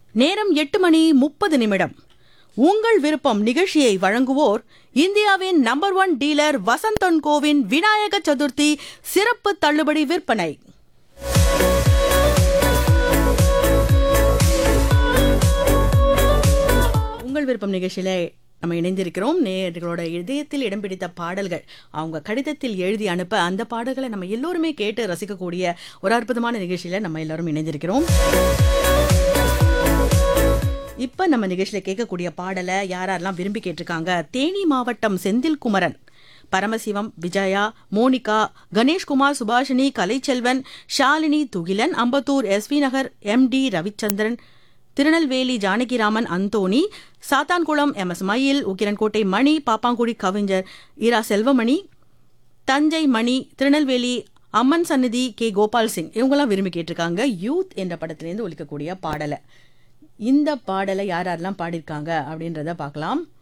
நேரம் எட்டு மணி முப்பது நிமிடம் உங்கள் விருப்பம் நிகழ்ச்சியை வழங்குவோர் இந்தியாவின் நம்பர் ஒன் டீலர் வசந்தன் கோவின் விநாயக சதுர்த்தி சிறப்பு தள்ளுபடி விற்பனை உங்கள் விருப்பம் நிகழ்ச்சியில நம்ம இணைந்திருக்கிறோம் நேர்களோட இதயத்தில் இடம் பிடித்த பாடல்கள் அவங்க கடிதத்தில் எழுதி அனுப்ப அந்த பாடல்களை நம்ம எல்லோருமே கேட்டு ரசிக்கக்கூடிய ஒரு அற்புதமான நிகழ்ச்சியில நம்ம எல்லாரும் இணைந்திருக்கிறோம் இப்ப நம்ம நிகழ்ச்சியில கேட்கக்கூடிய பாடலை யார் யாரெல்லாம் விரும்பி கேட்டிருக்காங்க தேனி மாவட்டம் Senthil Kumaran Paramasivam Vijaya Monika Ganeshkumar Subhashini Kalaiselvan Shalini Thugilan Ambattur SV Nagar M D Ravichandran Tirunelveli Janakiraman Anthony Sathankulam M S Mayil Ukkirankottai மணி பாப்பாங்குடி கவிஞர் இரா செல்வமணி தஞ்சை மணி திருநெல்வேலி அம்மன் சந்நிதி கே கோபால் சிங் இவங்கெல்லாம் விரும்பி கேட்டிருக்காங்க யூத் என்ற படத்திலேருந்து ஒலிக்கக்கூடிய பாடலை இந்த பாடலை யார் யாரெல்லாம் பாடியிருக்காங்க அப்படின்றத பார்க்கலாம்